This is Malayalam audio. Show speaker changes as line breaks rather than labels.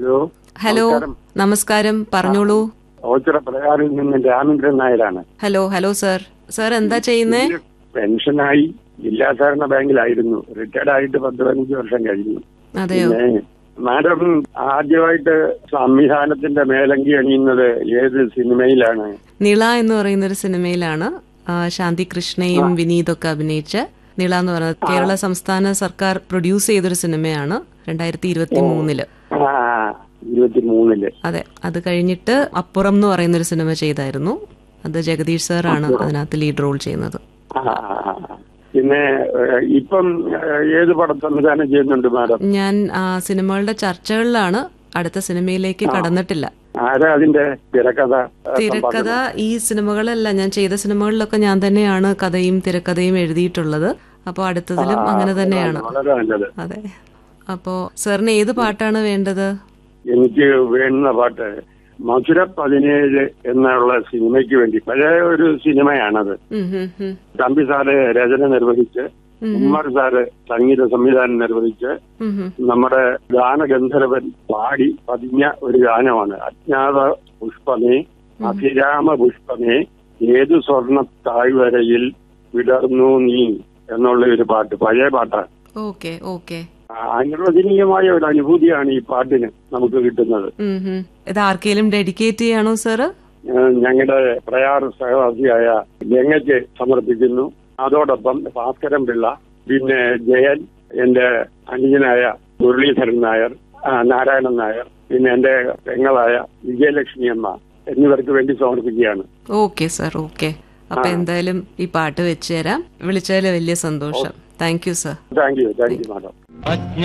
ഹലോ
ഹലോ
നമസ്കാരം.
നമസ്കാരം പറഞ്ഞോളൂ
ഓച്ചിറ പ്രകാരിൽ നിന്ന് രാമേന്ദ്രൻ നായരാണ്
ഹലോ ഹലോ സർ സർ എന്താ ചെയ്യുന്നേ
പെൻഷനായി ജില്ലാ സഹകരണ ബാങ്കിലായിരുന്നു റിട്ടയർഡ് ആയിട്ട് പത്ത് പതിനഞ്ച് വർഷം കഴിഞ്ഞു
അതെയോ
പിന്നെ മാഡം ആദ്യമായിട്ട് സംവിധാനത്തിന്റെ മേലങ്കി അണിയുന്നത് ഏത് സിനിമയിലാണ്
നിള എന്ന് പറയുന്ന ഒരു സിനിമയിലാണ് ആ, ശാന്തി കൃഷ്ണയും വിനീതൊക്കെ അഭിനയിച്ച നിള എന്ന് പറയുന്നത് കേരള സംസ്ഥാന സർക്കാർ പ്രൊഡ്യൂസ് ചെയ്തൊരു സിനിമയാണ് രണ്ടായിരത്തി ഇരുപത്തി മൂന്നില്
ആ ഇരുപത്തി മൂന്നില്
അതെ അത് കഴിഞ്ഞിട്ട് അപ്പുറം എന്ന് പറയുന്ന ഒരു സിനിമ ചെയ്തായിരുന്നു അത് ജഗദീഷ് സാറാണ് അതിനകത്ത് ലീഡ് റോൾ ചെയ്യുന്നത്
ആ, ആ, ആ. പിന്നെ ഏഹ്, ഇപ്പം ഏഹ്, ഏത് പടം സംവിധാനം ചെയ്യുന്നുണ്ട് മാഡം
ഞാൻ ആ, സിനിമകളുടെ ചർച്ചകളിലാണ് അടുത്ത സിനിമയിലേക്ക് കടന്നിട്ടില്ല
ആരാ അതിന്റെ തിരക്കഥ ഏഹ്,
തിരക്കഥ ഈ സിനിമകളല്ല ഞാൻ ചെയ്ത സിനിമകളിലൊക്കെ ഞാൻ തന്നെയാണ് കഥയും തിരക്കഥയും എഴുതിയിട്ടുള്ളത് അപ്പോൾ അടുത്തതിലും അങ്ങനെ തന്നെയാണ്
വളരെ നല്ലത്
അതെ അപ്പോ സാറിന് ഏത് പാട്ടാണ് വേണ്ടത്
എനിക്ക് വേണ്ടുന്ന പാട്ട് മധുര പതിനേഴ് എന്നുള്ള സിനിമയ്ക്ക് വേണ്ടി പഴയ ഒരു സിനിമയാണത്
ഉം, ഉം, ഉം.
തമ്പി സാറ് രചന നിർവഹിച്ച് ഉമ്മർ സാറ് സംഗീത സംവിധാനം നിർവഹിച്ച്
ഉം, ഉം.
നമ്മുടെ ഗാനഗന്ധർവൻ പാടി പതിഞ്ഞ ഒരു ഗാനമാണ് അജ്ഞാത പുഷ്പമേ അഭിരാമ പുഷ്പമേ ഏതു സ്വർണ്ണ താഴ്വരയിൽ വിടർന്നു നീ എന്നുള്ള ഒരു പാട്ട് പഴയ പാട്ടാണ്
ഓക്കെ ഓക്കെ
ആ, അനിർവചനീയമായ ഒരു അനുഭൂതിയാണ് ഈ പാട്ടിന് നമുക്ക് കിട്ടുന്നത്
ഉം, ഉം. ഇത് ആർക്കെങ്കിലും ഡെഡിക്കേറ്റ് ചെയ്യാണോ സാറ്
ഏഹ് ഞങ്ങളുടെ പ്രയാർ സഹവാസിയായ ഗംഗയ്ക്ക് സമർപ്പിക്കുന്നു അതോടൊപ്പം ഭാസ്കരൻ പിള്ള പിന്നെ ജയൻ എന്റെ അനുജനായ മുരളീധരൻ നായർ ആ, നാരായണൻ നായർ പിന്നെ എന്റെ പെങ്ങളായ വിജയലക്ഷ്മി അമ്മ എന്നിവർക്ക് വേണ്ടി സമർപ്പിക്കുകയാണ്
ഓക്കെ സാർ ഓക്കെ അപ്പൊ എന്തായാലും ഈ പാട്ട് വെച്ച് തരാം വിളിച്ചതിൽ വലിയ സന്തോഷം thank you sir
thank you thank you madam
അജ്ഞ